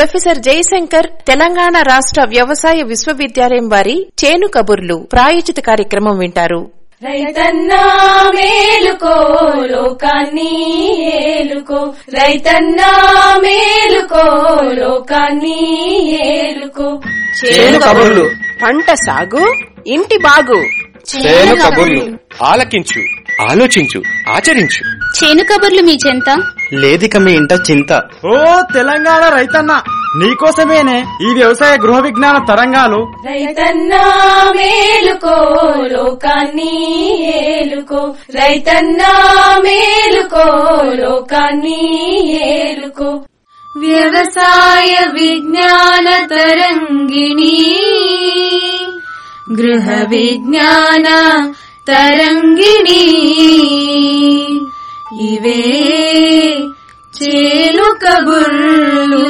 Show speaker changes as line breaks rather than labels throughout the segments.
professor Jayashankar Telangana రాష్ట్ర వ్యవసాయ విశ్వవిద్యాలయం వారి చేను కబుర్లు ప్రాయోజిత కార్యక్రమం వింటారు
రైతన్నా మేలుకో లోకాన్ని ఏలుకో రైతన్నా మేలుకో లోకాన్ని ఏలుకో
చేను కబుర్లు పంట సాగు ఇంటి బాగు
చేను కబుర్లు ఆలకించు ఆలోచించు ఆచరించు
చేను కబుర్లు మీ చెంత
లేదిక మీ ఇంట చింత
ఓ తెలంగాణ రైతన్న నీకోసమేనే ఈ వ్యవసాయ గృహ విజ్ఞాన తరంగాలు
రైతన్నా మేలుకో లోకాన్ని ఏలుకో రైతన్నా మేలుకో లోకాన్ని ఏలుకో వ్యవసాయ విజ్ఞాన తరంగిణి గృహ విజ్ఞాన తరంగిణి ఇవే చేను కబుర్లు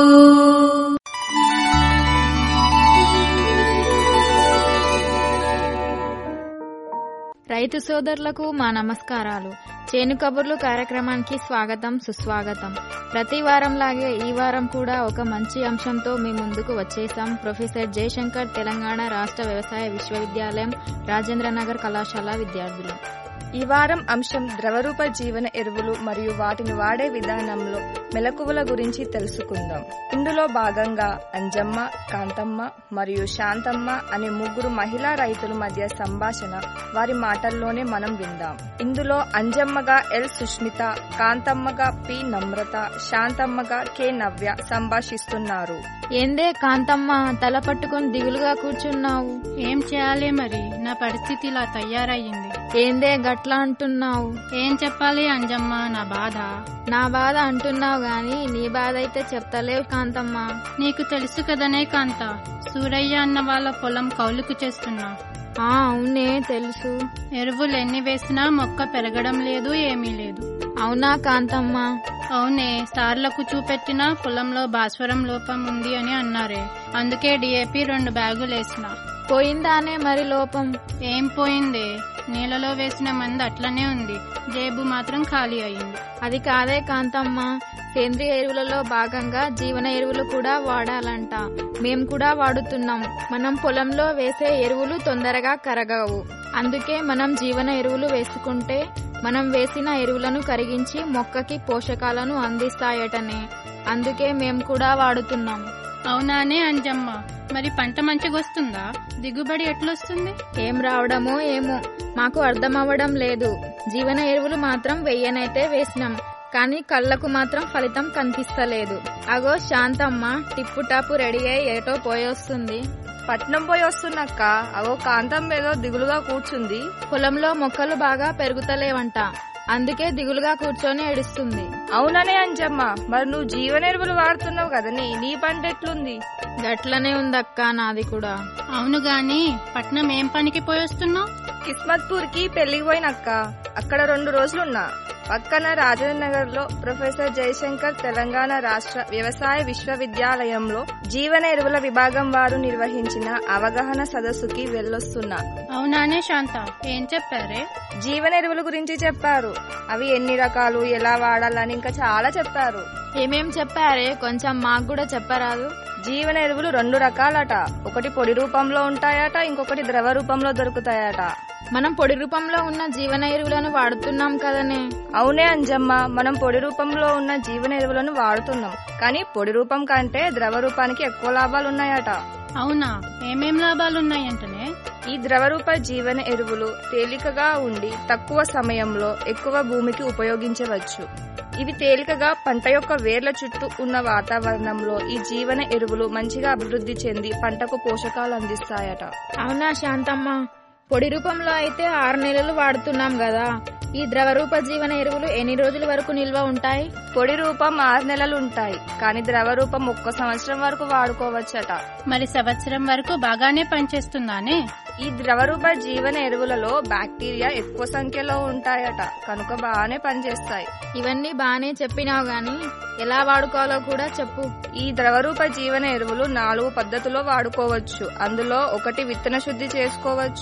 రైతు సోదరులకు మా నమస్కారాలు చేను కబుర్లు కార్యక్రమానికి స్వాగతం సుస్వాగతం ప్రతి వారం లాగే ఈ వారం కూడా ఒక మంచి అంశంతో మీ ముందుకు వచ్చేసాం ప్రొఫెసర్ జయశంకర్ తెలంగాణ రాష్ట్ర వ్యవసాయ విశ్వవిద్యాలయం రాజేంద్రనగర్ కళాశాల విద్యార్థులు
ఈ వారం అంశం ద్రవరూప జీవన ఎరువులు మరియు వాటిని వాడే విధానంలో మెలకువల గురించి తెలుసుకుందాం ఇందులో భాగంగా అంజమ్మ కాంతమ్మ మరియు శాంతమ్మ అనే ముగ్గురు మహిళా రైతుల మధ్య సంభాషణ వారి మాటల్లోనే మనం విందాం ఇందులో అంజమ్మగా ఎల్ సుష్మిత కాంతమ్మగా పి నమ్రత శాంతమ్మగా కె నవ్య సంభాషిస్తున్నారు
ఏందే కాంతమ్మ తల పట్టుకొని దిగులుగా కూర్చున్నావు
ఏం చేయాలి మరి నా పరిస్థితి ఇలా తయారయ్యింది
ఏందే గట్లా అంటున్నావు
ఏం చెప్పాలి అంజమ్మ నా బాధ
నా బాధ అంటున్నావు గాని నీ బాధ అయితే చెప్తలేవు కాంతమ్మ
నీకు తెలుసు కదనే కాంత సూరయ్య అన్న వాళ్ళ పొలం కౌలుకు చేస్తున్నా
ఆ అవునే తెలుసు
ఎరువులు ఎన్ని వేసినా మొక్క పెరగడం లేదు ఏమీ లేదు
అవునా కాంతమ్మ
అవునే సార్లకు చూపెట్టిన పొలంలో భాస్వరం లోపం ఉంది అని అన్నారే అందుకే డిఏపి రెండు బ్యాగులు వేసిన
పోయిందానే మరి లోపం
ఏం పోయిందే నీళ్ళలో వేసిన మంది అట్లనే ఉంది జేబు మాత్రం ఖాళీ అయింది
అది కాదే కాంతమ్మ సేంద్రియ ఎరువులలో భాగంగా జీవన ఎరువులు కూడా వాడాలంట మేం కూడా వాడుతున్నాం మనం పొలంలో వేసే ఎరువులు తొందరగా కరగవు అందుకే మనం జీవన ఎరువులు వేసుకుంటే మనం వేసిన ఎరువులను కరిగించి మొక్కకి పోషకాలను అందిస్తాయటనే అందుకే మేం కూడా వాడుతున్నాం
అవునానే అంజమ్మ మరి పంట మంచిగా వస్తుందా దిగుబడి ఎట్లొస్తుంది
ఏం రావడమో ఏమో మాకు అర్థమవ్వడం లేదు జీవన ఎరువులు మాత్రం వెయ్యనైతే వేసినాం కానీ కళ్ళకు మాత్రం ఫలితం కనిపిస్తలేదు అగో శాంతమ్మ టిప్పు టాపు రెడీ అయి ఏటో పోయొస్తుంది
పట్నం పోయి వస్తున్నక్క అవో కాంతం ఏదో దిగులుగా కూర్చుంది
పొలంలో మొక్కలు బాగా పెరుగుతలేవంట అందుకే దిగులుగా కూర్చొని ఏడుస్తుంది
అవుననే అంజమ్మ మరి నువ్వు జీవన ఎరువులు వాడుతున్నావు కదనీ నీ పంట ఎట్లుంది
గట్లనే ఉందక్క నాది కూడా
అవును గాని పట్నం ఏం పనికి పోయొస్తున్నావు
కిస్మత్పూర్ కి పెళ్లికి పోయినక్క అక్కడ రెండు రోజులున్నా పక్కన రాజేంద్ర నగర్ లో ప్రొఫెసర్ జయశంకర్ తెలంగాణ రాష్ట్ర వ్యవసాయ విశ్వవిద్యాలయంలో జీవన ఎరువుల విభాగం వారు నిర్వహించిన అవగాహన సదస్సుకి వెళ్ళొస్తున్నా
అవునానే శాంత ఏం చెప్పారే
జీవన ఎరువుల గురించి చెప్పారు అవి ఎన్ని రకాలు ఎలా వాడాలని ఇంకా చాలా చెప్పారు
ఏమేం చెప్పారే కొంచెం మాకు కూడా చెప్పరాదు
జీవన ఎరువులు రెండు రకాలట ఒకటి పొడి రూపంలో ఉంటాయట ఇంకొకటి ద్రవ రూపంలో దొరుకుతాయట
మనం పొడి రూపంలో ఉన్న జీవన ఎరువులను వాడుతున్నాం కదనే
అవునే అంజమ్మ మనం పొడి రూపంలో ఉన్న జీవన ఎరువులను వాడుతున్నాం కానీ పొడి రూపం కంటే ద్రవ రూపానికి ఎక్కువ లాభాలు ఉన్నాయట
అవునా ఏమేం లాభాలున్నాయంటనే
ఈ ద్రవరూప జీవన ఎరువులు తేలికగా ఉండి తక్కువ సమయంలో ఎక్కువ భూమికి ఉపయోగించవచ్చు ఇవి తేలికగా పంట యొక్క వేర్ల చుట్టూ ఉన్న వాతావరణంలో ఈ జీవన ఎరువులు మంచిగా అభివృద్ధి చెంది పంటకు పోషకాలు అందిస్తాయట
అవునా శాంతమ్మ పొడి రూపంలో అయితే ఆరు నెలలు వాడుతున్నాం కదా ఈ ద్రవరూప జీవన ఎరువులు ఎన్ని రోజుల వరకు నిల్వ ఉంటాయి
పొడి రూపం ఆరు నెలలు ఉంటాయి కానీ ద్రవ రూపం ఒక్క సంవత్సరం వరకు వాడుకోవచ్చట
మరి సంవత్సరం వరకు బాగానే పనిచేస్తుందానే
ఈ ద్రవరూప జీవన ఎరువులలో బ్యాక్టీరియా ఎక్కువ సంఖ్యలో ఉంటాయట కనుక బాగానే పనిచేస్తాయి
ఇవన్నీ బానే చెప్పినావు గాని ఎలా వాడుకోవాలో కూడా చెప్పు
ఈ ద్రవరూప జీవన ఎరువులు నాలుగు పద్ధతుల్లో వాడుకోవచ్చు అందులో ఒకటి విత్తన శుద్ధి చేసుకోవచ్చు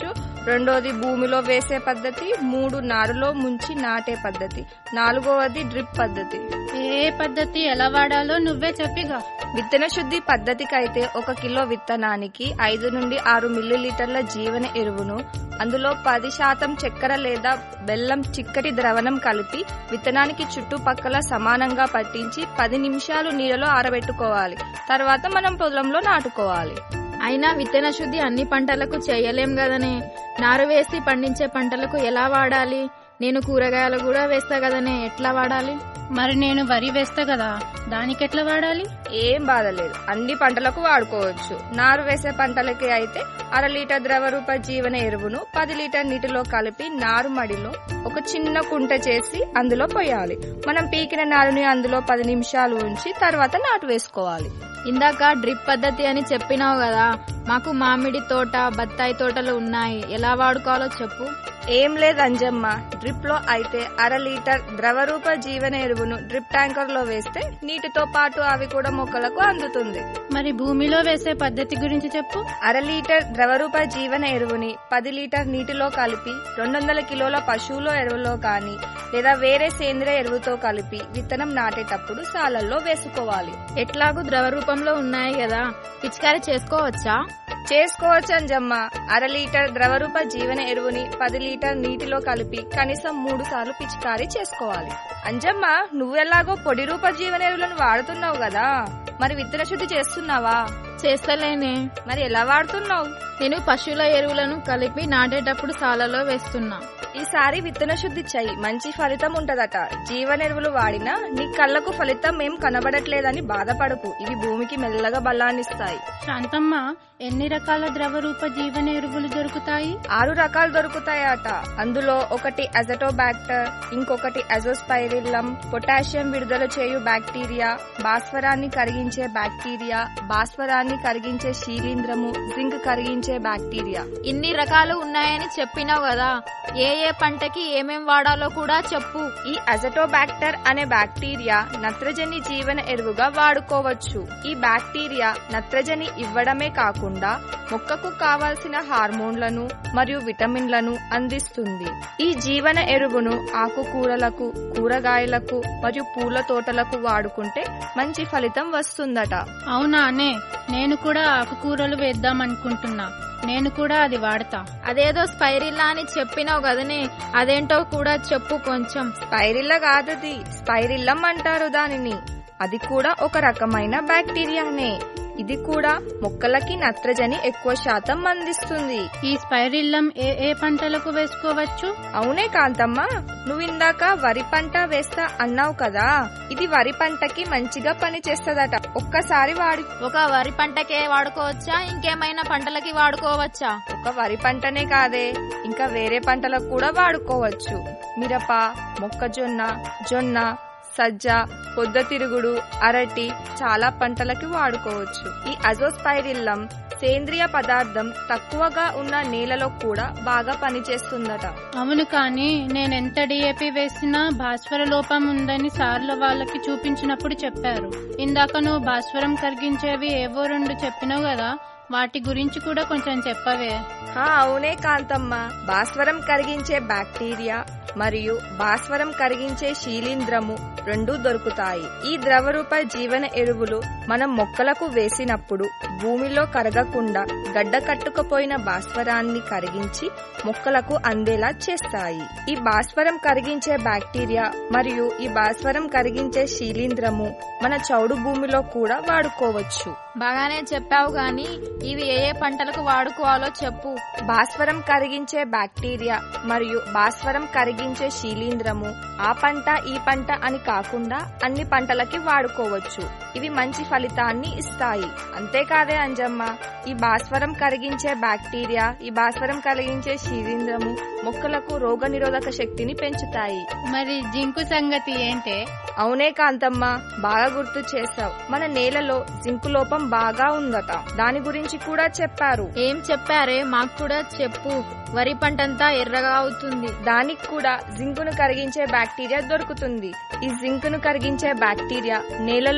రెండోది భూమిలో వేసే పద్ధతి మూడు నారులో ముంచి నాటే పద్ధతి నాలుగవది డ్రిప్ పద్ధతి
ఏ పద్ధతి ఎలా వాడాలో నువ్వే చెప్పిగా
విత్తన శుద్ధి పద్ధతికైతే ఒక కిలో విత్తనానికి ఐదు నుండి ఆరు మిల్లీలీటర్ల జీవన ఎరువును అందులో పది శాతం చక్కెర లేదా బెల్లం చిక్కటి ద్రవణం కలిపి విత్తనానికి చుట్టుపక్కల సమానంగా పట్టించి పది నిమిషాలు నీడలో ఆరబెట్టుకోవాలి తర్వాత మనం పొలంలో నాటుకోవాలి
అయినా విత్తన శుద్ధి అన్ని పంటలకు చేయలేం గదనే నారు వేసి పండించే పంటలకు ఎలా వాడాలి నేను కూరగాయలు కూడా వేస్తా గదనే ఎట్లా వాడాలి
మరి నేను వరి వేస్తా కదా దానికెట్లా వాడాలి
ఏం బాధలేదు అన్ని పంటలకు వాడుకోవచ్చు నారు వేసే పంటలకి అయితే అర లీటర్ ద్రవ రూప జీవన ఎరువును పది లీటర్ నీటిలో కలిపి నారు మడిలో ఒక చిన్న కుంట చేసి అందులో పోయాలి మనం పీకిన నారుని అందులో పది నిమిషాలు ఉంచి తర్వాత నాటు వేసుకోవాలి
ఇందాక డ్రిప్ పద్ధతి అని చెప్పినావు కదా మాకు మామిడి తోట బత్తాయి తోటలు ఉన్నాయి ఎలా వాడుకోవాలో చెప్పు
ఏం లేదు అంజమ్మ డ్రిప్ లో అయితే అర లీటర్ ద్రవరూప జీవన ఎరువును డ్రిప్ ట్యాంకర్ లో వేస్తే నీటితో పాటు అవి కూడా మొక్కలకు అందుతుంది
మరి భూమిలో వేసే పద్ధతి గురించి చెప్పు
అర లీటర్ ద్రవరూప జీవన ఎరువుని పది లీటర్ నీటిలో కలిపి రెండు వందల కిలోల పశువుల ఎరువులో కానీ లేదా వేరే సేంద్రియ ఎరువుతో కలిపి విత్తనం నాటేటప్పుడు సాలల్లో వేసుకోవాలి
ఎట్లాగూ ద్రవ రూపంలో ఉన్నాయి కదా పిచికారీ చేసుకోవచ్చా
చేసుకోవచ్చు అంజమ్మ అర లీటర్ ద్రవరూప జీవన ఎరువుని పది లీటర్ నీటిలో కలిపి కనీసం మూడు సార్లు పిచికారీ చేసుకోవాలి అంజమ్మ నువ్వెలాగో పొడి రూప జీవన ఎరువులను వాడుతున్నావు కదా మరి విత్తన శుద్ధి చేస్తున్నావా
చేస్తలేనే
మరి ఎలా వాడుతున్నావు
నేను పశువుల ఎరువులను కలిపి నాటేటప్పుడు సాలలో వేస్తున్నా
ఈసారి విత్తన శుద్ధి చెయ్యి మంచి ఫలితం ఉంటదట జీవన ఎరువులు వాడినా నీ కళ్ళకు ఫలితం ఏం కనబడట్లేదని బాధపడకు ఇవి భూమికి మెల్లగా బలాన్నిస్తాయి
శాంతమ్మ ఎన్ని రకాల ద్రవరూప జీవన ఎరువులు దొరుకుతాయి
ఆరు రకాలు దొరుకుతాయట అందులో ఒకటి అజటోబాక్టర్ ఇంకొకటి అజోస్పైరిల్లం పొటాషియం విడుదల చేయు బ్యాక్టీరియా భాస్వరాన్ని కరిగించే బ్యాక్టీరియా భాస్వరాన్ని కరిగించే శీలీంద్రము జింక్ కరిగించే బ్యాక్టీరియా
ఇన్ని రకాలు ఉన్నాయని చెప్పినావు కదా ఏ ఏ పంటకి ఏమేం వాడాలో కూడా చెప్పు
ఈ అజటోబాక్టర్ అనే బ్యాక్టీరియా నత్రజని జీవన ఎరువుగా వాడుకోవచ్చు ఈ బ్యాక్టీరియా నత్రజని ఇవ్వడమే కాకుండా మొక్కకు కావాల్సిన హార్మోన్లను మరియు విటమిన్లను అందిస్తుంది ఈ జీవన ఎరువును ఆకుకూరలకు కూరగాయలకు మరియు పూల తోటలకు వాడుకుంటే మంచి ఫలితం వస్తుందట
అవునానే నేను కూడా ఆకుకూరలు వేద్దాం అనుకుంటున్నా నేను కూడా అది వాడతా
అదేదో స్పైరిల్లా అని చెప్పినావు కదనే అదేంటో కూడా చెప్పు కొంచెం
స్పైరిల్లా కాదది స్పైరిల్లం అంటారు దానిని అది కూడా ఒక రకమైన బ్యాక్టీరియానే ఇది కూడా మొక్కలకి నత్రజని ఎక్కువ శాతం అందిస్తుంది
ఈ స్పైరిల్లం ఏ ఏ పంటలకు వేసుకోవచ్చు
అవునే కాంతమ్మ నువ్వు ఇందాక వరి పంట వేస్తా అన్నావు కదా ఇది వరి పంటకి మంచిగా పని చేస్తదట ఒక్కసారి వాడి
ఒక వరి పంటకే వాడుకోవచ్చా ఇంకేమైనా పంటలకి వాడుకోవచ్చా
ఒక వరి పంటనే కాదే ఇంకా వేరే పంటలకు కూడా వాడుకోవచ్చు మిరప మొక్కజొన్న జొన్న సజ్జ పొద్దతిరుగుడు అరటి చాలా పంటలకి వాడుకోవచ్చు ఈ అజోస్పైరిల్లం సేంద్రియ పదార్థం తక్కువగా ఉన్న నేలలో కూడా బాగా పనిచేస్తుందట
అవును కానీ నేనెంత డిఏపి వేసినా భాస్వర లోపం ఉందని సార్ల వాళ్ళకి చూపించినప్పుడు చెప్పారు ఇందాక నువ్వు భాస్వరం కరిగించేవి ఏవో రెండు చెప్పినావు కదా వాటి గురించి కూడా కొంచెం చెప్పవే
హా అవునే కాంతమ్మ భాస్వరం కరిగించే బ్యాక్టీరియా మరియు భాస్వరం కరిగించే శీలీంద్రము రెండూ దొరుకుతాయి ఈ ద్రవరూప జీవన ఎరువులు మనం మొక్కలకు వేసినప్పుడు భూమిలో కరగకుండా గడ్డ కట్టుకుపోయిన భాస్వరాన్ని కరిగించి మొక్కలకు అందేలా చేస్తాయి ఈ భాస్వరం కరిగించే బ్యాక్టీరియా మరియు ఈ భాస్వరం కరిగించే శీలీంద్రము మన చౌడు భూమిలో కూడా వాడుకోవచ్చు
బాగానే చెప్పావు గాని ఇవి ఏ ఏ పంటలకు వాడుకోవాలో చెప్పు
భాస్వరం కరిగించే బ్యాక్టీరియా మరియు భాస్వరం కరిగించే శీలీంద్రము ఆ పంట ఈ పంట అని కాకుండా అన్ని పంటలకి వాడుకోవచ్చు ఇవి మంచి ఫలితాన్ని ఇస్తాయి అంతేకాదే అంజమ్మ ఈ భాస్వరం కరిగించే బ్యాక్టీరియా ఈ భాస్వరం కలిగించే శీలీంద్రము మొక్కలకు రోగనిరోధక శక్తిని పెంచుతాయి
మరి జింకు సంగతి ఏంటే
అవునే కాంతమ్మ బాగా గుర్తు చేశావు మన నేలలో జింకు లోపం బాగా ఉందట దాని గురించి కూడా చెప్పారు
ఏం చెప్పారే మాకు కూడా చెప్పు వరి పంటంతా ఎర్రగా అవుతుంది
దానికి కూడా జింకును కరిగించే బ్యాక్టీరియా దొరుకుతుంది ఈ జింకును కరిగించే బ్యాక్టీరియా నేలలో ఉన్న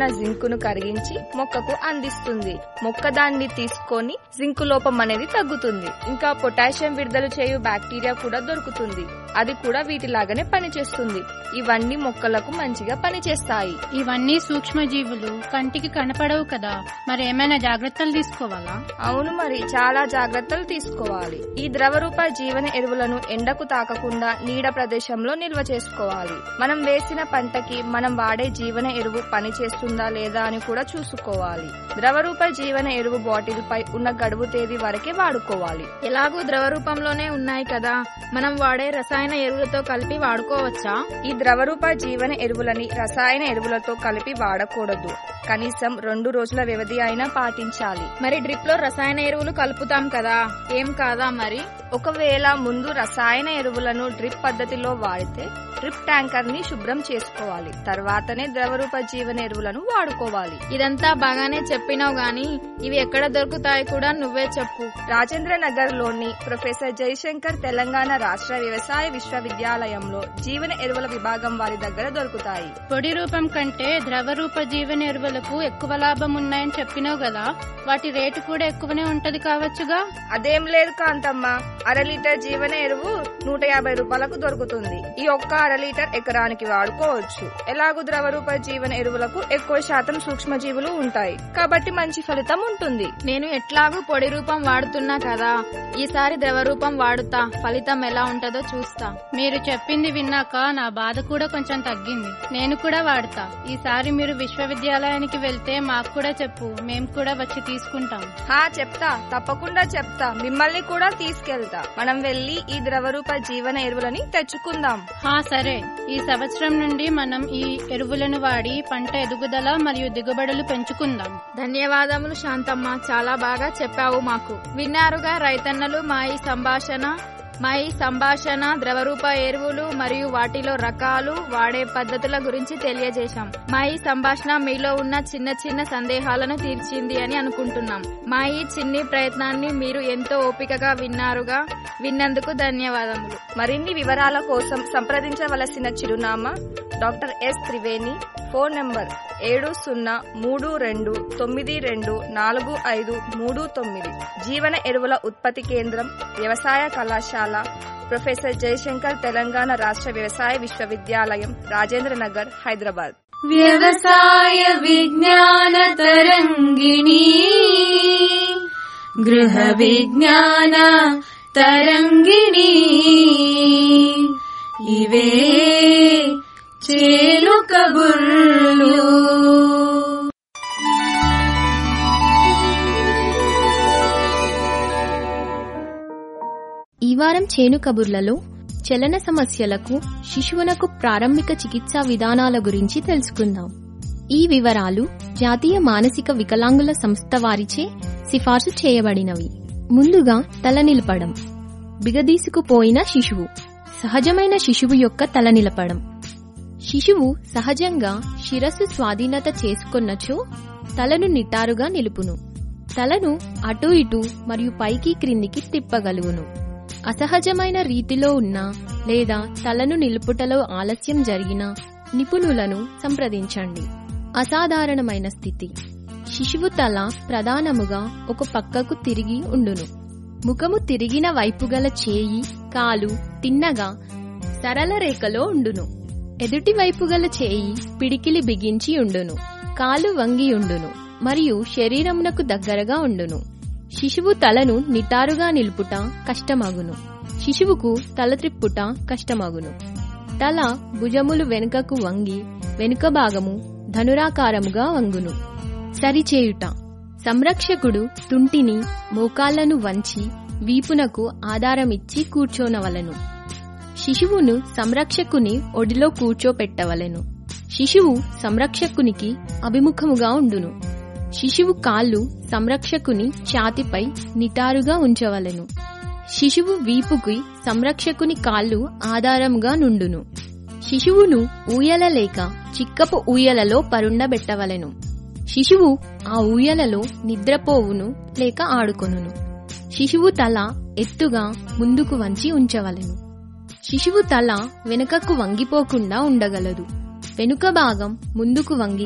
జింకును కరిగించి మొక్కకు అందిస్తుంది మొక్క దాన్ని తీసుకొని జింకు లోపం అనేది తగ్గుతుంది ఇంకా పొటాషియం విడుదల చేయు బ్యాక్టీరియా కూడా దొరుకుతుంది అది కూడా వీటిలాగానే పనిచేస్తుంది ఇవన్నీ మొక్కలకు మంచిగా పనిచేస్తాయి
ఇవన్నీ సూక్ష్మజీవులు కంటికి కనపడవు కదా మరి ఏమైనా జాగ్రత్తలు తీసుకోవాలా
అవును మరి చాలా జాగ్రత్తలు తీసుకోవాలి ఈ ద్రవరూప జీవన ఎరువులను ఎండకు తాకకుండా నీడ ప్రదేశంలో నిల్వ చేసుకోవాలి మనం వేసిన పంటకి మనం వాడే జీవన ఎరువు పని చేస్తుందా లేదా అని కూడా చూసుకోవాలి ద్రవరూప జీవన ఎరువు బాటిల్ పై ఉన్న గడువు తేదీ వరకే వాడుకోవాలి
ఎలాగూ ద్రవ రూపంలోనే ఉన్నాయి కదా మనం వాడే రసాయన ఎరువులతో కలిపి వాడుకోవచ్చా
ఈ ద్రవరూప జీవన ఎరువులని రసాయన ఎరువులతో కలిపి వాడకూడదు కనీసం రెండు రోజుల వ్యవధి అయినా పాటించాలి
మరి డ్రిప్ లో రసాయన ఎరువులు కలుపుతాం కదా ఏం కాదా మరి
ఒకవేళ ముందు రసాయన ఎరువులను డ్రిప్ పద్ధతిలో వాడితే డ్రిప్ ట్యాంకర్ ని శుభ్రం చేసుకోవాలి తర్వాతనే ద్రవరూప జీవన ఎరువులను వాడుకోవాలి
ఇదంతా బాగానే చెప్పినావు గాని ఇవి ఎక్కడ దొరుకుతాయి కూడా నువ్వే చెప్పు
రాజేంద్ర నగర్ లోని ప్రొఫెసర్ జయశంకర్ తెలంగాణ రాష్ట్ర వ్యవసాయ విశ్వవిద్యాలయంలో జీవన ఎరువుల విభాగం వారి దగ్గర దొరుకుతాయి
పొడి రూపం కంటే ద్రవ రూప జీవన ఎరువులకు ఎక్కువ లాభం ఉన్నాయని చెప్పినావు కదా వాటి రేటు కూడా ఎక్కువనే ఉంటది కావచ్చుగా
అదేం లేదు కాంతమ్మ అర లీటర్ జీవన ఎరువు నూట యాభై రూపాయలకు దొరుకుతుంది ఈ ఒక్క అర లీటర్ ఎకరానికి వాడుకోవచ్చు ఎలాగూ ద్రవరూప జీవన ఎరువులకు ఎక్కువ శాతం సూక్ష్మజీవులు ఉంటాయి కాబట్టి మంచి ఫలితం ఉంటుంది
నేను ఎట్లాగూ పొడి రూపం వాడుతున్నా కదా ఈసారి ద్రవ రూపం వాడుతా ఫలితం ఎలా ఉంటదో చూస్తా
మీరు చెప్పింది విన్నాక నా బాధ కూడా కొంచెం తగ్గింది నేను కూడా వాడతా ఈసారి మీరు విశ్వవిద్యాలయానికి వెళ్తే మాకు కూడా చెప్పు మేము కూడా వచ్చి తీసుకుంటాం
హా చెప్తా తప్పకుండా చెప్తా మిమ్మల్ని కూడా తీసుకెళ్తా మనం వెళ్లి ఈ ద్రవరూప జీవన ఎరువులని తెచ్చుకుందాం
హా సరే ఈ సంవత్సరం నుండి మనం ఈ ఎరువులను వాడి పంట ఎదుగుదల మరియు దిగుబడులు పెంచుకుందాం
ధన్యవాదములు శాంతమ్మ చాలా బాగా చెప్పావు మాకు విన్నారుగా రైతన్నలు మా ఈ సంభాషణ మా ఈ సంభాషణ ద్రవరూప ఎరువులు మరియు వాటిలో రకాలు వాడే పద్ధతుల గురించి తెలియజేశాం మా ఈ సంభాషణ మీలో ఉన్న చిన్న చిన్న సందేహాలను తీర్చింది అని అనుకుంటున్నాం మా ఈ చిన్ని ప్రయత్నాన్ని మీరు ఎంతో ఓపికగా విన్నారుగా విన్నందుకు ధన్యవాదములు
మరిన్ని వివరాల కోసం సంప్రదించవలసిన చిరునామా doctor S Triveni phone number ఏడు సున్నా మూడు రెండు తొమ్మిది రెండు నాలుగు ఐదు మూడు తొమ్మిది జీవన ఎరువుల ఉత్పత్తి కేంద్రం వ్యవసాయ కళాశాల ప్రొఫెసర్ జయశంకర్ తెలంగాణ రాష్ట్ర వ్యవసాయ విశ్వవిద్యాలయం రాజేంద్ర నగర్ హైదరాబాద్
వ్యవసాయ విజ్ఞాన తరంగిణి గృహ విజ్ఞాన తరంగిణి ఇవే చేలు కబుర్లు
ఈ వారం చేను కబుర్లలో చలన సమస్యలకు శిశువునకు ప్రారంభిక చికిత్సా విధానాల గురించి తెలుసుకుందాం ఈ వివరాలు జాతీయ మానసిక వికలాంగుల సంస్థ వారిచే సిఫార్సు చేయబడినవి ముందుగా తల నిలపడం బిగదీసుకుపోయిన శిశువు సహజమైన శిశువు యొక్క తల నిలపడం శిశువు సహజంగా శిరస్సు స్వాధీనత చేసుకొన్నచో తలను నిటారుగా నిలుపును తలను అటు ఇటు మరియు పైకి క్రిందికి తిప్పగలుగును అసహజమైన రీతిలో ఉన్న లేదా తలను నిలుపుటలో ఆలస్యం జరిగిన నిపుణులను సంప్రదించండి అసాధారణమైన స్థితి శిశువు తల ప్రధానముగా ఒక పక్కకు తిరిగి ఉండును ముఖము తిరిగిన వైపుగల చేయి కాలు తిన్నగా సరళ రేఖలో ఉండును ఎదుటి వైపుగల చేయి పిడికిలి బిగించి ఉండును కాలు వంగి ఉండును మరియు శరీరమునకు దగ్గరగా ఉండును శిశువు తలను నిటారుగా నిలుపుట కష్టమగును శిశువుకు తల త్రిప్పుట కష్టమగును తల భుజములు వెనుకకు వంగి వెనుక భాగము ధనురాకారముగా వంగును సరిచేయుట సంరక్షకుడు తుంటిని మోకాళ్లను వంచి వీపునకు ఆధారమిచ్చి కూర్చోనవలెను శిశువును సంరక్షకుని ఒడిలో కూర్చోపెట్టవలెను శిశువు సంరక్షకునికి అభిముఖముగా ఉండును శిశువు కాళ్ళు సంరక్షకుని ఛాతిపై నిటారుగా ఉంచవలెను శిశువు వీపుకి సంరక్షకుని కాళ్ళు ఆధారంగా నుండును శిశువును ఊయల లేక చిక్కపు ఊయలలో పరుండబెట్టవలెను శిశువు ఆ ఊయలలో నిద్రపోవును లేక ఆడుకొనును శిశువు తల ఎత్తుగా ముందుకు వంచి ఉంచవలెను శిశువు తల వెనుకకు వంగిపోకుండా ఉండగలదు వెనుక భాగం ముందుకు వంగి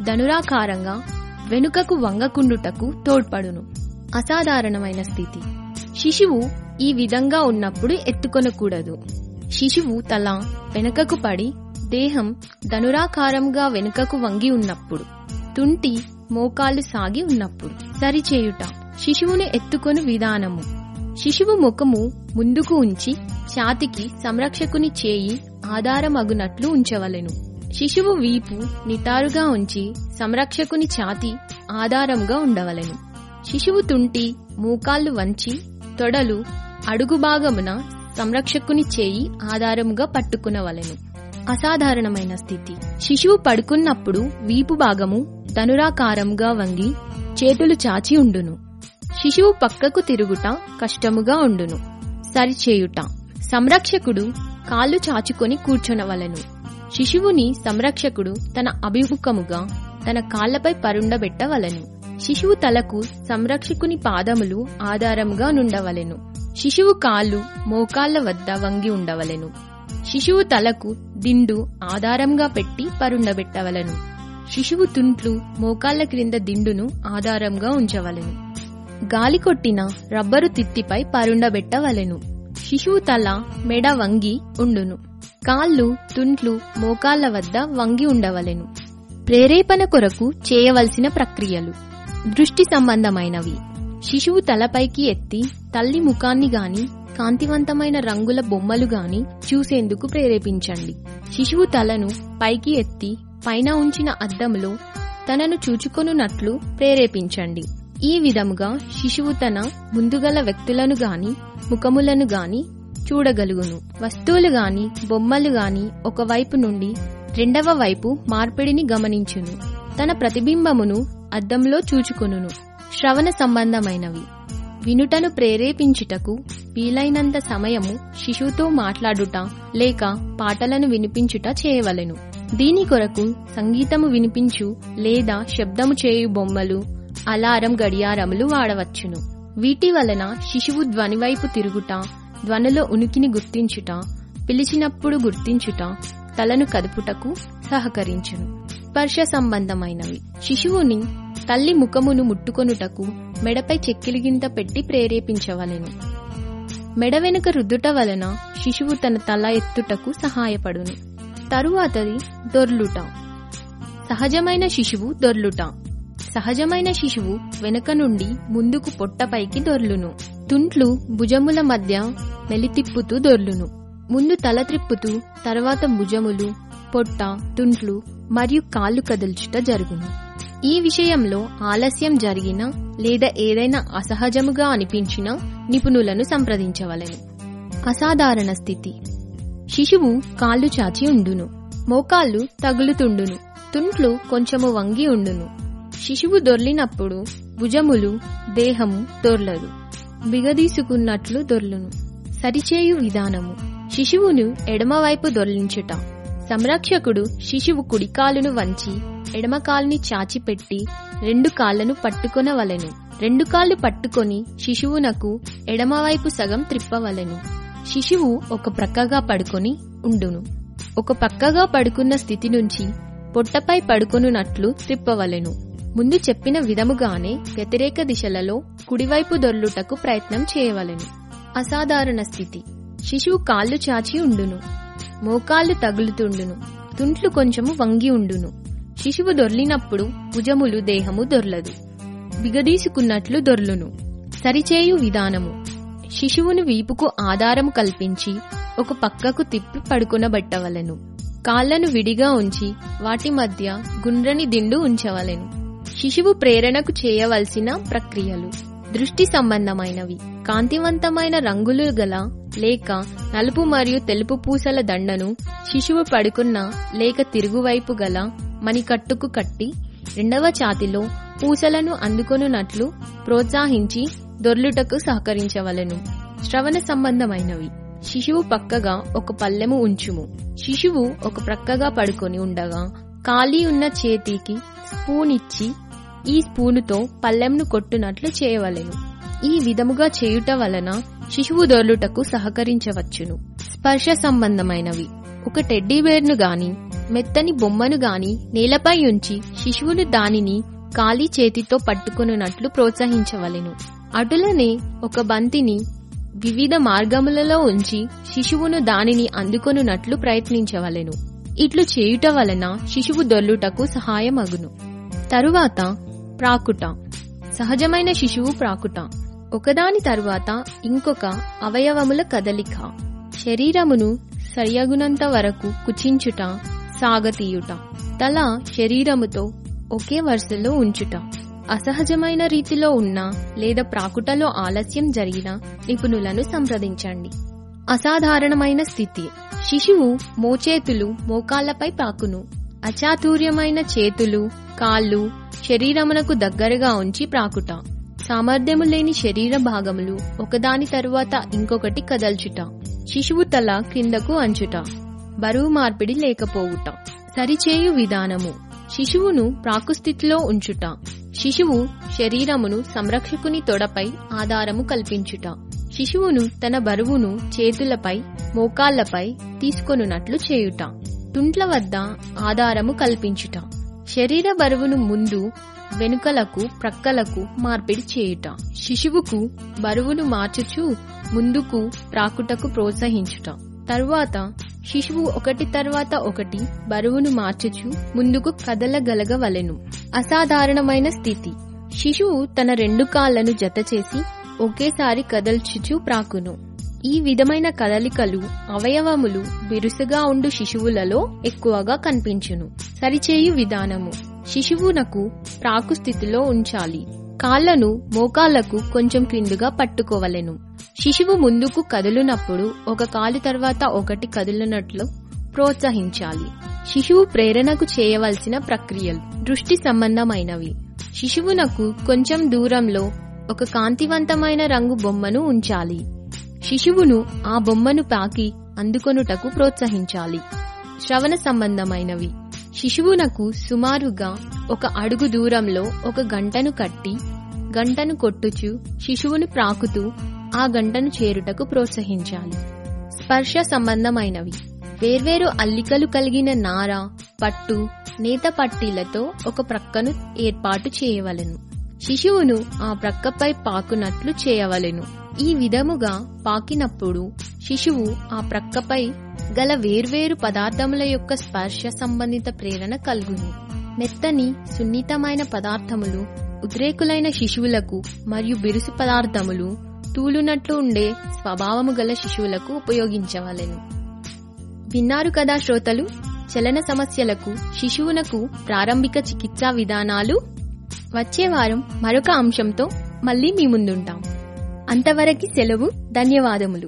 ధనురాకారంగా వెనుకకు వంగకుండుటకు తోడ్పడును అసాధారణమైన స్థితి శిశువు ఈ విధంగా ఉన్నప్పుడు ఎత్తుకొనకూడదు శిశువు తల వెనుకకు పడి దేహం ధనురాకారంగా వెనుకకు వంగి ఉన్నప్పుడు తుంటి మోకాలు సాగి ఉన్నప్పుడు సరిచేయుట శిశువును ఎత్తుకొని విధానము శిశువు ముఖము ముందుకు ఉంచి ఛాతికి సంరక్షకుని చేయి ఆధారమగునట్లు ఉంచవలెను శిశువు వీపు నిటారుగా ఉంచి సంరక్షకుని ఛాతి ఆధారంగా ఉండవలెను శిశువు తుంటి మోకాళ్ళు వంచి తొడలు అడుగు భాగమున సంరక్షకుని చేయి ఆధారముగా పట్టుకునవలెను అసాధారణమైన స్థితి శిశువు పడుకున్నప్పుడు వీపు భాగము ధనురాకారంగా వంగి చేతులు చాచి ఉండును శిశువు పక్కకు తిరుగుట కష్టముగా ఉండును సరిచేయుట సంరక్షకుడు కాళ్ళు చాచుకొని కూర్చొనవలెను శిశువుని సంరక్షకుడు తన అభిముఖముగా తన కాళ్లపై పరుండబెట్టవలెను శిశువు తలకు సంరక్షకుని పాదములు ఆధారముగా నుండవలెను శిశువు కాళ్ళు మోకాళ్ల వద్ద వంగి ఉండవలెను శిశువు తలకు దిండు ఆధారంగా పెట్టి పరుండబెట్టవలెను శిశువు తుంట్లు మోకాళ్ల క్రింద దిండును ఆధారంగా ఉంచవలెను గాలి కొట్టిన రబ్బరు తిత్తిపై పరుండబెట్టవలెను శిశువు తల మెడ వంగి ఉండును కాళ్ళు తుంట్లు మోకాళ్ల వద్ద వంగి ఉండవలెను ప్రేరేపణ కొరకు చేయవలసిన ప్రక్రియలు దృష్టి సంబంధమైనవి శిశువు తలపైకి ఎత్తి తల్లి ముఖాన్ని గాని కాంతివంతమైన రంగుల బొమ్మలు గాని చూసేందుకు ప్రేరేపించండి శిశువు తలను పైకి ఎత్తి పైన ఉంచిన అద్దంలో తనను చూచుకొనున్నట్లు ప్రేరేపించండి ఈ విధముగా శిశువు తన ముందుగల వ్యక్తులను గాని ముఖములను గాని చూడగలుగును వస్తువులు గాని బొమ్మలు గాని ఒకవైపు నుండి రెండవ వైపు మార్పిడిని గమనించును తన ప్రతిబింబమును అద్దంలో చూచుకొనును శ్రవణ సంబంధమైనవి వినుటను ప్రేరేపించుటకు వీలైనంత సమయము శిశువుతో మాట్లాడుట లేక పాటలను వినిపించుట చేయవలెను దీని కొరకు సంగీతము వినిపించు లేదా శబ్దము చేయు బొమ్మలు అలారం గడియారములు వాడవచ్చును వీటి వలన శిశువు ధ్వనివైపు తిరుగుట ధ్వనిలో ఉనికిని గుర్తించుట పిలిచినప్పుడు గుర్తించుట తలను కదుపుటకు సహకరించును స్పర్శ సంబంధమైనవి శిశువుని తల్లి ముఖమును ముట్టుకొనుటకు మెడపై చెక్కిలిగింత పెట్టి ప్రేరేపించవలెను మెడ వెనుక రుద్దుట వలన శిశువు తన తల ఎత్తుటకు సహాయపడును తరువాతది దొర్లుట సహజమైన శిశువు దొర్లుట సహజమైన శిశువు వెనుక నుండి ముందుకు పొట్టపైకి దొర్లును తుంట్లు భుజముల మధ్య మెలితిప్పుతూ దొర్లును ముందు తల త్రిప్పుతూ తర్వాత భుజములు పొట్ట తుంట్లు మరియు కాళ్ళు కదిల్చుట జరుగును ఈ విషయంలో ఆలస్యం జరిగినా లేదా ఏదైనా అసహజముగా అనిపించినా నిపుణులను సంప్రదించవలెను అసాధారణ స్థితి శిశువు కాళ్ళు చాచి ఉండును మోకాళ్ళు తగులుతుండును తుంట్లు కొంచెము వంగి ఉండును శిశువు దొర్లినప్పుడు భుజములు దేహము దొర్లదు బిగదీసుకున్నట్లు దొర్లును సరిచేయు విధానము శిశువును ఎడమవైపు దొర్లించుట సంరక్షకుడు శిశువు కుడికాలును వంచి ఎడమ కాలుని చాచిపెట్టి రెండు కాళ్లను పట్టుకొనవలెను రెండు కాళ్ళు పట్టుకొని శిశువునకు ఎడమవైపు సగం త్రిప్పవలెను శిశువు ఒక ప్రక్కగా పడుకొని ఉండును ఒక పక్కగా పడుకున్న స్థితి నుంచి పొట్టపై పడుకొనున్నట్లు త్రిప్పవలెను ముందు చెప్పిన విధముగానే వ్యతిరేక దిశలలో కుడివైపు దొర్లుటకు ప్రయత్నం చేయవలెను అసాధారణ స్థితి శిశువు కాళ్ళు చాచి ఉండును మోకాళ్ళు తగులుతుండును తుంట్లు కొంచెము వంగి ఉండును శిశువు దొర్లినప్పుడు భుజములు దేహము దొర్లదు బిగదీసుకున్నట్లు దొర్లును సరిచేయు విధానము శిశువును వీపుకు ఆధారము కల్పించి ఒక పక్కకు తిప్పి పడుకునబెట్టవలెను కాళ్లను విడిగా ఉంచి వాటి మధ్య గుండ్రని దిండు ఉంచవలెను శిశువు ప్రేరణకు చేయవలసిన ప్రక్రియలు దృష్టి సంబంధమైనవి కాంతివంతమైన రంగులు గల లేక నలుపు మరియు తెలుపు పూసల దండను శిశువు పడుకున్న లేక తిరుగువైపు గల మణికట్టుకు కట్టి రెండవ ఛాతిలో పూసలను అందుకొనున్నట్లు ప్రోత్సహించి దొర్లుటకు సహకరించవలెను శ్రవణ సంబంధమైనవి శిశువు పక్కగా ఒక పల్లెము ఉంచుము శిశువు ఒక ప్రక్కగా పడుకొని ఉండగా ఖాళీ ఉన్న చేతికి స్పూన్ ఇచ్చి ఈ స్పూనుతో పల్లెంను కొట్టునట్లు చేయవలెను ఈ విధముగా చేయుట వలన శిశువు దొర్లుటకు సహకరించవచ్చును స్పర్శ సంబంధమైనవి ఒక టెడ్డీ బేర్ను గాని మెత్తని బొమ్మను గాని నేలపై ఉంచి శిశువును దానిని ఖాళీ చేతితో పట్టుకొనున్నట్లు ప్రోత్సహించవలెను అటులనే ఒక బంతిని వివిధ మార్గములలో ఉంచి శిశువును దానిని అందుకొనున్నట్లు ప్రయత్నించవలెను ఇట్లు చేయుట వలన శిశువు దొర్లుటకు సహాయమగును తరువాత ప్రాకుట సహజమైన శిశువు ప్రాకుట ఒకదాని తరువాత ఇంకొక అవయవముల కదలిక శరీరమును సరియగునంత వరకు కుచించుట సాగతీయుట తల శరీరముతో ఒకే వరుసలో ఉంచుట అసహజమైన రీతిలో ఉన్న లేదా ప్రాకుటలో ఆలస్యం జరిగిన నిపుణులను సంప్రదించండి అసాధారణమైన స్థితి శిశువు మోచేతులు మోకాళ్లపై పాకును అచాతుర్యమైన చేతులు కాళ్ళు శరీరమునకు దగ్గరగా ఉంచి ప్రాకుట సామర్థ్యము లేని శరీర భాగములు ఒకదాని తరువాత ఇంకొకటి కదల్చుట శిశువు తల క్రిందకు అంచుట బరువు మార్పిడి లేకపోవుట సరిచేయు విధానము శిశువును ప్రాకుస్థితిలో ఉంచుట శిశువు శరీరమును సంరక్షకుని తొడపై ఆధారము కల్పించుట శిశువును తన బరువును చేతులపై మోకాళ్లపై తీసుకొనున్నట్లు చేయుట తుంట్ల వద్ద ఆధారము కల్పించుట శరీర బరువును ముందు వెనుకలకు ప్రక్కలకు మార్పిడి చేయుట శిశువుకు బరువును మార్చుచు ముందుకు ప్రాకుటకు ప్రోత్సహించుట తరువాత శిశువు ఒకటి తర్వాత ఒకటి బరువును మార్చుచు ముందుకు కదలగలగవలెను అసాధారణమైన స్థితి శిశువు తన రెండు కాళ్లను జతచేసి ఒకేసారి కదల్చుచు ప్రాకును ఈ విధమైన కదలికలు అవయవములు బిరుసుగా ఉండు శిశువులలో ఎక్కువగా కనిపించును సరిచేయు విధానము శిశువునకు ప్రాకు స్థితిలో ఉంచాలి కాళ్లను మోకాళ్లకు కొంచెం క్రిందుగా పట్టుకోవలెను శిశువు ముందుకు కదులునప్పుడు ఒక కాలు తర్వాత ఒకటి కదులునట్లు ప్రోత్సహించాలి శిశువు ప్రేరణకు చేయవలసిన ప్రక్రియలు దృష్టి సంబంధమైనవి శిశువునకు కొంచెం దూరంలో ఒక కాంతివంతమైన రంగు బొమ్మను ఉంచాలి శిశువును ఆ బొమ్మను పాకి అందుకొనుటకు ప్రోత్సహించాలి శ్రవణ సంబంధమైనవి శిశువునకు సుమారుగా ఒక అడుగు దూరంలో ఒక గంటను కట్టి గంటను కొట్టుచు శిశువును ప్రాకుతూ ఆ గంటను చేరుటకు ప్రోత్సహించాలి స్పర్శ సంబంధమైనవి వేర్వేరు అల్లికలు కలిగిన నార పట్టు నేత పట్టీలతో ఒక ప్రక్కను ఏర్పాటు చేయవలెను శిశువును ఆ ప్రక్కపై పాకునట్లు చేయవలెను ఈ విధముగా పాకినప్పుడు శిశువు ఆ ప్రక్కపై గల వేర్వేరు పదార్థముల యొక్క స్పర్శ సంబంధిత ప్రేరణ కలుగును మెత్తని సున్నితమైన పదార్థములు ఉద్రేకులైన శిశువులకు మరియు బిరుసు పదార్థములు తూలునట్లు ఉండే స్వభావము గల శిశువులకు ఉపయోగించవలెను విన్నారు కదా శ్రోతలు చలన సమస్యలకు శిశువునకు ప్రారంభిక చికిత్సా విధానాలు వచ్చే వారం మరొక అంశంతో మళ్ళీ మీ ముందుంటాం అంతవరకు సెలవు ధన్యవాదములు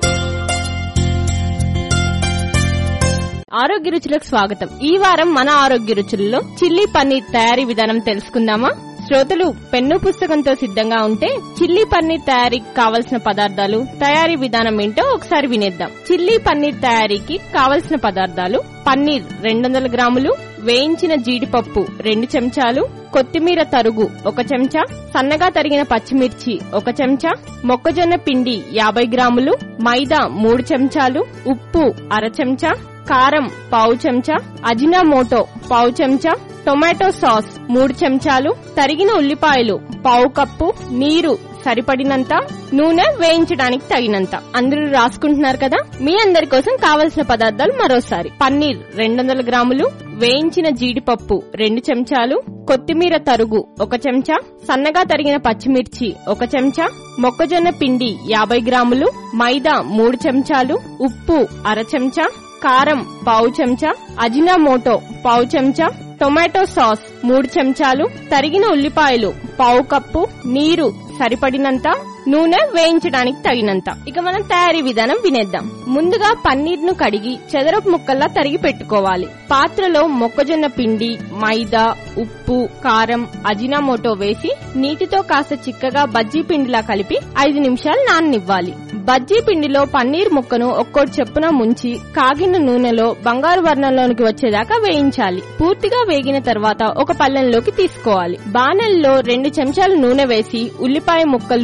ఆరోగ్య రుచులకు స్వాగతం ఈ వారం మన ఆరోగ్య రుచుల్లో చిల్లీ పన్నీర్ తయారీ విధానం తెలుసుకుందామా శ్రోతలు పెన్ను పుస్తకంతో సిద్ధంగా ఉంటే చిల్లీ పన్నీర్ తయారీకి కావలసిన పదార్థాలు తయారీ విధానం ఏంటో ఒకసారి వినేద్దాం చిల్లీ పన్నీర్ తయారీకి కావలసిన పదార్థాలు పన్నీర్ రెండు వందల గ్రాములు వేయించిన జీడిపప్పు రెండు చెంచాలు కొత్తిమీర తరుగు ఒక చెంచా సన్నగా తరిగిన పచ్చిమిర్చి ఒక చెంచా మొక్కజొన్న పిండి యాభై గ్రాములు మైదా మూడు చెంచాలు ఉప్పు అర చెంచా కారం పావు చెంచా అజినామోటో పావు చెంచా టొమాటో సాస్ మూడు చెంచాలు తరిగిన ఉల్లిపాయలు పావు కప్పు నీరు సరిపడినంత నూనె వేయించడానికి తగినంత అందరూ రాసుకుంటున్నారు కదా మీ అందరి కోసం కావలసిన పదార్థాలు మరోసారి పన్నీర్ రెండు వందల గ్రాములు వేయించిన జీడిపప్పు రెండు చెంచాలు కొత్తిమీర తరుగు ఒక చెంచా సన్నగా తరిగిన పచ్చిమిర్చి ఒక చెంచా మొక్కజొన్న పిండి యాభై గ్రాములు మైదా మూడు చెంచాలు ఉప్పు అర చెంచా కారం పావు చెంచా అజినామోటో పావు చెంచా టొమాటో సాస్ మూడు చెంచాలు తరిగిన ఉల్లిపాయలు పావు కప్పు నీరు సరిపడినంత నూనె వేయించడానికి తగినంత ఇక మనం తయారీ విధానం వినేద్దాం ముందుగా పన్నీర్ ను కడిగి చదరపు ముక్కల్లా తరిగి పెట్టుకోవాలి పాత్రలో మొక్కజొన్న పిండి మైదా ఉప్పు కారం అజినామోటో వేసి నీటితో కాస్త చిక్కగా బజ్జీ పిండిలా కలిపి ఐదు నిమిషాలు నాననివ్వాలి బజ్జీ పిండిలో పన్నీర్ ముక్కను ఒక్కోటి చెప్పున ముంచి కాగిన నూనెలో బంగారు వర్ణంలోనికి వచ్చేదాకా వేయించాలి పూర్తిగా వేగిన తర్వాత ఒక పల్లెంలోకి తీసుకోవాలి బాణల్లో రెండు చెంచాలు నూనె వేసి ఉల్లిపాయ ముక్కలు పచ్చి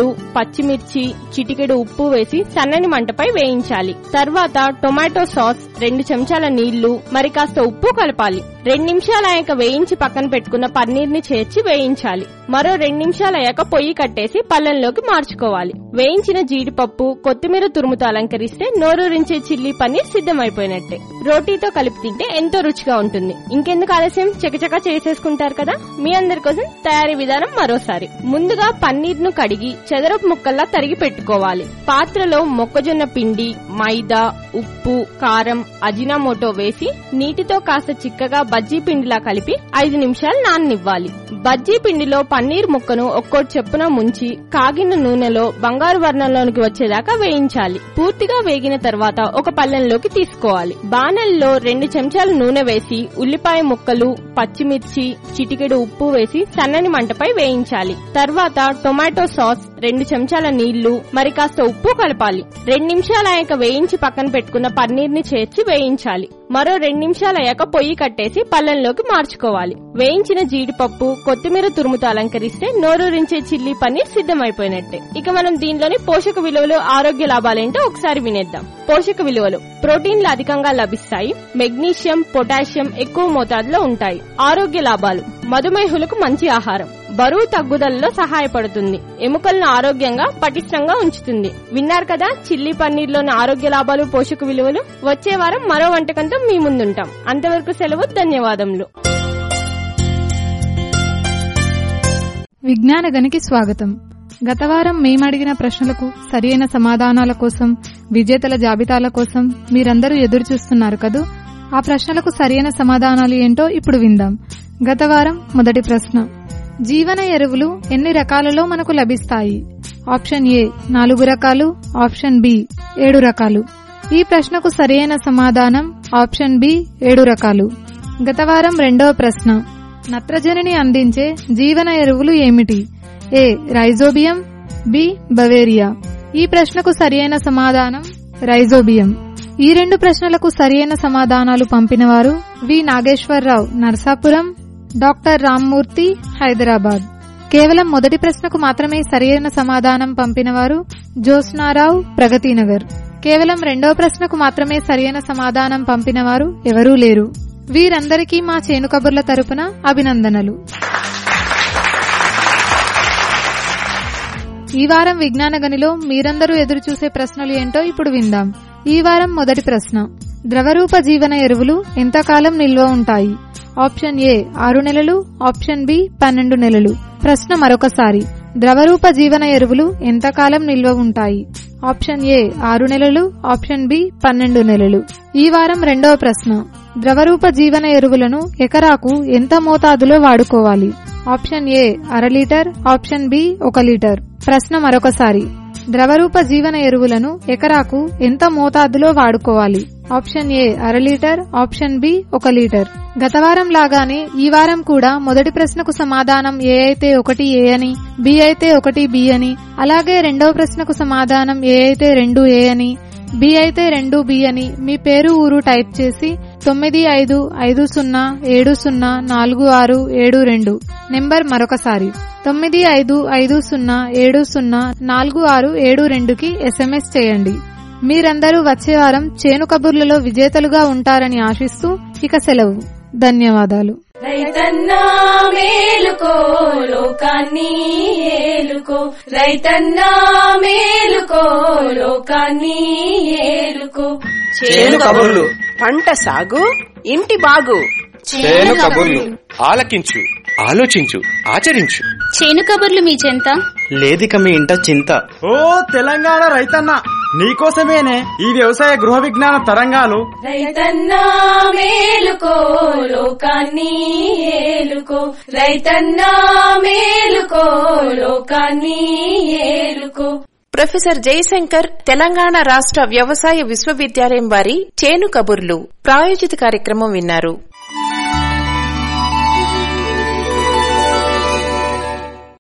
పచ్చిమిర్చి చిటికెడు ఉప్పు వేసి సన్నని మంటపై వేయించాలి తర్వాత టొమాటో సాస్ రెండు చెంచాల నీళ్లు మరి కాస్త ఉప్పు కలపాలి రెండు నిమిషాలు అయ్యాక వేయించి పక్కన పెట్టుకున్న పన్నీర్ ని చేర్చి వేయించాలి మరో రెండు నిమిషాలు అయ్యాక పొయ్యి కట్టేసి పళ్ళెంలోకి మార్చుకోవాలి వేయించిన జీడిపప్పు కొత్తిమీర తురుముతో అలంకరిస్తే నోరూరించే చిల్లీ పన్నీర్ సిద్ధమైపోయినట్టే రోటీతో కలిపి తింటే ఎంతో రుచిగా ఉంటుంది ఇంకెందుకు ఆలస్యం చకచకా చేసేసుకుంటారు కదా మీ అందరి కోసం తయారీ విధానం మరోసారి ముందుగా పన్నీర్ ను కడిగి చదరపు ముక్కల్లా తరిగి పెట్టుకోవాలి పాత్రలో మొక్కజొన్న పిండి మైదా ఉప్పు కారం అజినామోటో వేసి నీటితో కాస్త చిక్కగా బజ్జీ పిండిలా కలిపి ఐదు నిమిషాలు నాననివ్వాలి బజ్జీ పిండిలో పన్నీర్ ముక్కను ఒక్కోటి చెప్పున ముంచి కాగిన నూనెలో బంగారు వర్ణంలోనికి వచ్చేదాకా వేయించాలి పూర్తిగా వేగిన తర్వాత ఒక పళ్ళెంలోకి తీసుకోవాలి బాణల్లో రెండు చెంచాలు నూనె వేసి ఉల్లిపాయ ముక్కలు పచ్చిమిర్చి చిటికెడు ఉప్పు వేసి సన్నని మంటపై వేయించాలి తర్వాత టొమాటో సాస్ రెండు చెంచాల నీళ్లు మరి కాస్త ఉప్పు కలపాలి రెండు నిమిషాలు అయ్యాక వేయించి పక్కన పెట్టుకున్న పన్నీర్ ని చేర్చి వేయించాలి మరో రెండు నిమిషాలు అయ్యాక పొయ్యి కట్టేసి పళ్ళెంలోకి మార్చుకోవాలి వేయించిన జీడిపప్పు కొత్తిమీర తురుముతో అలంకరిస్తే నోరూరించే చిల్లీ పన్నీర్ సిద్ధమైపోయినట్టే ఇక మనం దీనిలోని పోషక విలువలు ఆరోగ్య లాభాలేంటో ఒకసారి వినేద్దాం పోషక విలువలు ప్రోటీన్లు అధికంగా లభిస్తాయి మెగ్నీషియం పొటాషియం ఎక్కువ మోతాదులో ఉంటాయి ఆరోగ్య లాభాలు మధుమేహులకు మంచి ఆహారం బరువు తగ్గుదలలో సహాయపడుతుంది ఎముకలను ఆరోగ్యంగా పటిష్టంగా ఉంచుతుంది విన్నారు కదా చిల్లీ పన్నీర్లోని ఆరోగ్య లాభాలు పోషక విలువలు వచ్చే వారం మరో వంటకంతో మీ ముందుంటాం అంతవరకు సెలవు ధన్యవాదములు
విజ్ఞాన గనికి స్వాగతం గత వారం మేమడిగిన ప్రశ్నలకు సరియైన సమాధానాల కోసం విజేతల జాబితాల కోసం మీరందరూ ఎదురు చూస్తున్నారు కదూ ఆ ప్రశ్నలకు సరియైన సమాధానాలు ఏంటో ఇప్పుడు విందాం గత వారం మొదటి ప్రశ్న జీవన ఎరువులు ఎన్ని రకాలలో మనకు లభిస్తాయి ఆప్షన్ ఏ నాలుగు రకాలు ఆప్షన్ బి ఏడు రకాలు ఈ ప్రశ్నకు సరియైన సమాధానం ఆప్షన్ బి ఏడు రకాలు గత వారం రెండవ ప్రశ్న నత్రజనిని అందించే జీవన ఎరువులు ఏమిటి ఏ రైజోబియం బి బవేరియా ఈ ప్రశ్నకు సరియైన సమాధానం రైజోబియం ఈ రెండు ప్రశ్నలకు సరియైన సమాధానాలు పంపినవారు వి నాగేశ్వరరావు నర్సాపురం డాక్టర్ రామ్మూర్తి హైదరాబాద్ కేవలం మొదటి ప్రశ్నకు మాత్రమే సరియైన సమాధానం పంపినవారు జ్యోత్స్నారావు ప్రగతినగర్ కేవలం రెండవ ప్రశ్నకు మాత్రమే సరియైన సమాధానం పంపినవారు ఎవరూ లేరు వీరందరికీ మా చేను కబుర్ల తరపున అభినందనలు ఈ వారం విజ్ఞాన గనిలో మీరందరూ ఎదురు చూసే ప్రశ్నలు ఏంటో ఇప్పుడు విందాం ఈ వారం మొదటి ప్రశ్న ద్రవరూప జీవన ఎరువులు ఎంతకాలం నిల్వ ఉంటాయి ఆప్షన్ ఏ ఆరు నెలలు ఆప్షన్ బి పన్నెండు నెలలు ప్రశ్న మరొకసారి ద్రవరూప జీవన ఎరువులు ఎంతకాలం నిల్వ ఉంటాయి ఆప్షన్ ఏ ఆరు నెలలు ఆప్షన్ బి పన్నెండు నెలలు ఈ వారం రెండవ ప్రశ్న ద్రవరూప జీవన ఎరువులను ఎకరాకు ఎంత మోతాదులో వాడుకోవాలి ఆప్షన్ ఏ అర లీటర్ ఆప్షన్ బి ఒక లీటర్ ప్రశ్న మరొకసారి ద్రవరూప జీవన ఎరువులను ఎకరాకు ఎంత మోతాదులో వాడుకోవాలి ఆప్షన్ ఏ అర లీటర్ ఆప్షన్ బి ఒక లీటర్ గత వారం లాగానే ఈ వారం కూడా మొదటి ప్రశ్నకు సమాధానం ఏ అయితే ఒకటి ఏ అని బి అయితే ఒకటి బి అని అలాగే రెండవ ప్రశ్నకు సమాధానం ఏ అయితే రెండు ఏ అని బి అయితే రెండు బి అని మీ పేరు ఊరు టైప్ చేసి తొమ్మిది ఐదు ఐదు సున్నా ఏడు సున్నా నాలుగు ఆరు ఏడు రెండు నెంబర్ మరొకసారి తొమ్మిది ఐదు ఐదు సున్నా ఏడు సున్నా నాలుగు ఆరు ఏడు రెండుకి ఎస్ఎంఎస్ చేయండి మీరందరూ వచ్చే వారం చేను కబుర్లలో విజేతలుగా ఉంటారని ఆశిస్తూ ఇక సెలవు ధన్యవాదాలు
రైతన్నా మేలుకో లోకాన్ని ఏలుకో రైతన్నా మేలుకో లోకాన్ని ఏలుకో
చేను కబుర్లు పంట సాగు ఇంటి బాగు
చేను కబుర్లు ఆలకించు ఆలోచించు ఆచరించు
చేను కబుర్లు మీ చెంత
లేదిక మీ ఇంట చింత
ఓ తెలంగాణ రైతన్న నీకోసమేనే ఈ వ్యవసాయ గృహ విజ్ఞాన తరంగాలు
రైతన్నా మేలుకో లోకాన్ని ఏలుకో రైతన్నా మేలుకో లోకాన్ని ఏలుకో
ప్రొఫెసర్ జయశంకర్ తెలంగాణ రాష్ట్ర వ్యవసాయ విశ్వవిద్యాలయం వారి చేను కబుర్లు ప్రాయోజిత కార్యక్రమం విన్నారు